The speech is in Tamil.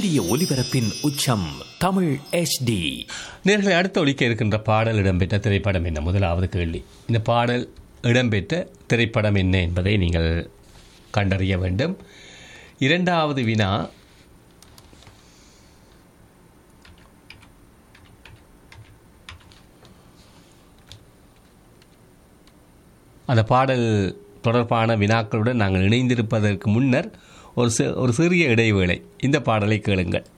சூரிய ஒளிபரப்பின் உச்சம் தமிழ் HD நேர்களை அடுத்த ஒலிக்க இருக்கின்ற பாடல் இடம்பெற்ற திரைப்படம் என்ன முதலாவது கேள்வி இந்த பாடல் இடம்பெற்ற திரைப்படம் என்ன என்பதை நீங்கள் கண்டறிய வேண்டும் இரண்டாவது வினா அந்த பாடல் தொடர்பான வினாக்களுடன் நாங்கள் இணைந்திருப்பதற்கு முன்னர் ஒரு சி ஒரு சிறிய இடைவேளை இந்த பாடலை கேளுங்கள்